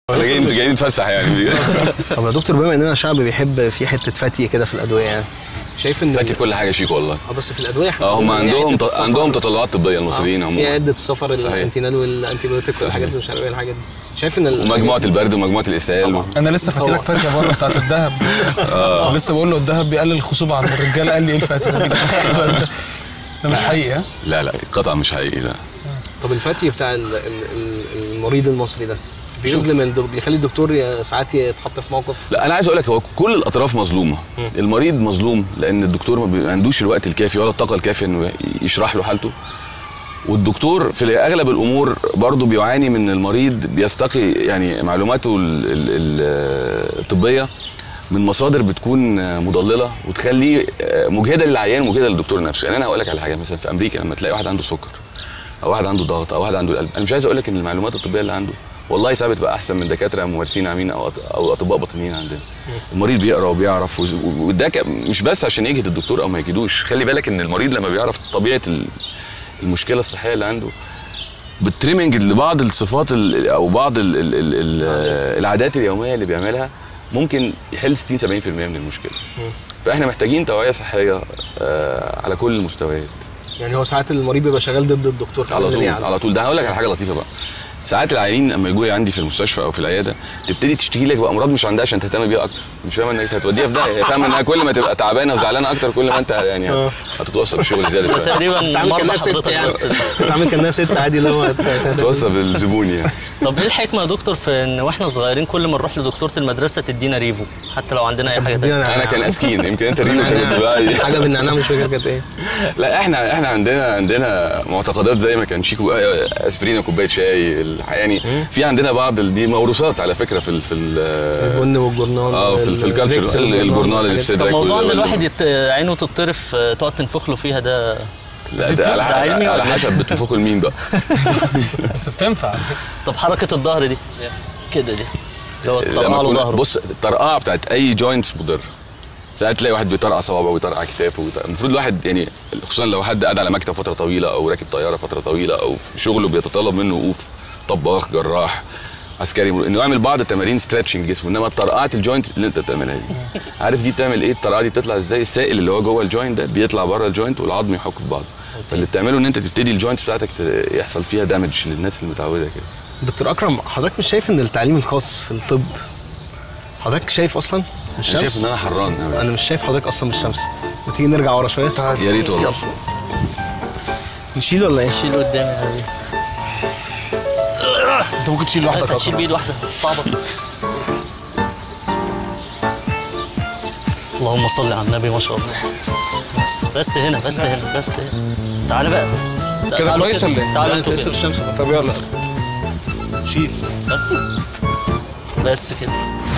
احنا جايين جايين نتفسح يعني طب يا دكتور بما اننا شعب بيحب في حته فتي كده في الادويه يعني شايف ان فاتي في كل حاجه شيك والله اه بس في الادويه احنا اه هم عندنا عندهم عدة السفر. عندهم تطلعات طبيه المصريين في عموما عده السفر صحيح. الانتينال والانتيبيوتيك صحيح. والحاجات اللي مش عارف ايه الحاجات دي شايف ان ال- ومجموعه البرد ومجموعه الاسهال انا لسه فاتيلك فاتيه بره بتاعت الذهب لسه بقول له الذهب بيقلل الخصوبه عند الرجاله قال لي ايه الفاتي ده ده مش حقيقي ها لا لا قطع مش حقيقي لا طب الفتي بتاع ال- ال- ال- المريض المصري ده بيظلم الدكتور بيخلي الدكتور ي- ساعات يتحط في موقف لا انا عايز اقول لك هو كل الاطراف مظلومه المريض مظلوم لان الدكتور ما بي- ما عندوش الوقت الكافي ولا الطاقه الكافيه انه يشرح له حالته والدكتور في اغلب الامور برضه بيعاني من المريض بيستقي يعني معلوماته ال- ال- ال- الطبيه من مصادر بتكون مضلله وتخليه مجهده للعيان ومجهده للدكتور نفسه يعني انا هقول لك على حاجه مثلا في امريكا لما تلاقي واحد عنده سكر او واحد عنده ضغط او واحد عنده القلب انا مش عايز اقول لك ان المعلومات الطبيه اللي عنده والله ساعات بتبقى احسن من دكاتره ممارسين عامين او أط- او اطباء باطنيين عندنا المريض بيقرا وبيعرف وز- وده ك- مش بس عشان يجهد الدكتور او ما يجهدوش خلي بالك ان المريض لما بيعرف طبيعه ال- المشكله الصحيه اللي عنده بالتريمنج لبعض الصفات ال- او بعض ال ال ال ال العادات اليوميه اللي بيعملها ممكن يحل 60 70% من المشكله فاحنا محتاجين توعيه صحيه آه، على كل المستويات يعني هو ساعات المريض بيبقى شغال ضد الدكتور على كمان طول ليه؟ على طول ده هقول لك على حاجه لطيفه بقى ساعات العيانين لما يجوا لي عندي في المستشفى او في العياده تبتدي تشتكي لك بامراض مش عندها عشان تهتم بيها اكتر مش فاهمه انك هتوديها في داهيه هي فاهمه انها كل ما تبقى تعبانه وزعلانه اكتر كل ما انت يعني آه. هتتوصل بالشغل زياده شويه تقريبا بتعمل مرضى كانها ست حضرتك يعني بس بتعمل كانها ست عادي اللي هو توصل بالزبون يعني طب ايه الحكمه يا دكتور في ان واحنا صغيرين كل ما نروح لدكتوره المدرسه تدينا ريفو حتى لو عندنا اي حاجه تانية انا كان اسكين يمكن انت ريمو كانت بقى حاجه بالنعناع مش فاكر كانت ايه لا احنا احنا عندنا عندنا معتقدات زي ما كان شيكو اسبرين كوبايه شاي ال- يعني في عندنا بعض ال- دي موروثات على فكره في ال في ال- البن والجورنال اه في, ال- في والفيكس الكالتشر ال- الجورنال اللي في طب صدرك موضوع ان وال- الواحد يت... عينه تطرف آه، تقعد تنفخ له فيها ده لا ده على, ده علمي على ولا حسب بتنفخوا لمين بقى بس بتنفع على فكرة. طب حركه الظهر دي كده دي اللي هو لما تطلع له كنا- ظهره بص الطرقعه بتاعت اي جوينتس مضر ساعات تلاقي واحد بيطرقع صوابعه ويطرقع كتافه ويطرقع. المفروض الواحد يعني خصوصا لو حد قاعد على مكتب فتره طويله او راكب طياره فتره طويله او شغله بيتطلب منه وقوف طباخ جراح عسكري انه يعمل بعض التمارين ستريتشنج جسمه انما طرقعه الجوينت اللي انت بتعملها دي عارف دي بتعمل ايه الطرقعه دي تطلع ازاي السائل اللي هو جوه الجوينت ده بيطلع بره الجوينت والعظم يحك في بعضه فاللي بتعمله ان انت تبتدي الجوينت بتاعتك ت- يحصل فيها دامج للناس المتعوده كده دكتور اكرم حضرتك مش شايف ان التعليم الخاص في الطب حضرتك شايف اصلا مش انا شايف شمس ان انا حران أوي. انا مش شايف حضرتك اصلا مش شمس ما تيجي نرجع ورا شويه يا ريت والله نشيل ولا ايه شيل قدامي يا حبيبي انت ممكن تشيل لوحدك انت تشيل أكتر. بايد واحده صعبه اللهم صل على النبي ما شاء الله بس بس هنا بس هنا بس هنا تعالى بقى كده تعالوا كويس ولا ايه؟ تعالوا لا، انتوا انت لسه كده. في الشمس طب يلا شيل بس بس كده